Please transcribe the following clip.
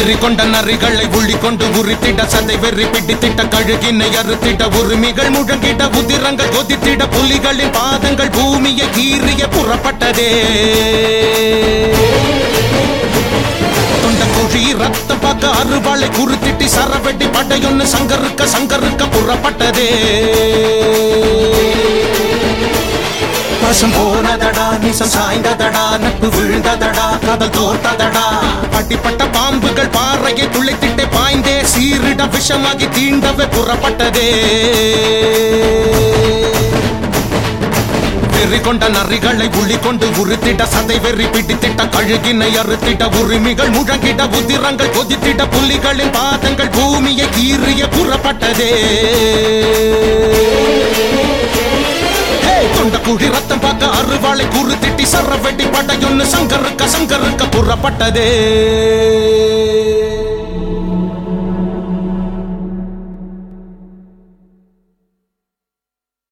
வெறி கொண்ட நரிகளை உள்ளி கொண்டு உரித்திட சதை வெறி பிடித்திட்ட கழுகினை அறுத்திட உரிமைகள் முழங்கிட உதிரங்கள் கொதித்திட புலிகளின் பாதங்கள் பூமியை கீறிய புறப்பட்டதே தொண்ட குழி ரத்தம் பார்க்க அறுவாளை குறுத்திட்டு சரவெட்டி படையொன்னு சங்கருக்க சங்கருக்க புறப்பட்டதே பசம் போனதடா நிசம் சாய்ந்ததடா நட்பு விழுந்ததடா காதல் தோர்த்ததடா அடிப்பட்ட பாம்புகள் பாறையை துளைத்திட்டே பாய்ந்தே சீரிட விஷமாகி தீண்டவே புறப்பட்டதே வெறி கொண்ட நரிகளை உள்ளி கொண்டு உறுத்திட சதை வெறி பிடித்திட்ட கழுகினை அறுத்திட உரிமைகள் முழங்கிட உதிரங்கள் கொதித்திட புலிகளின் பாதங்கள் பூமியை கீறிய புறப்பட்டதே தொண்ட குழி ரத்தம் பார்க்க அறுவாளை குறுத்திட்டி சர வெட்டி படையொன்னு சங்கருக்க சங்கருக்க புறப்பட்டதே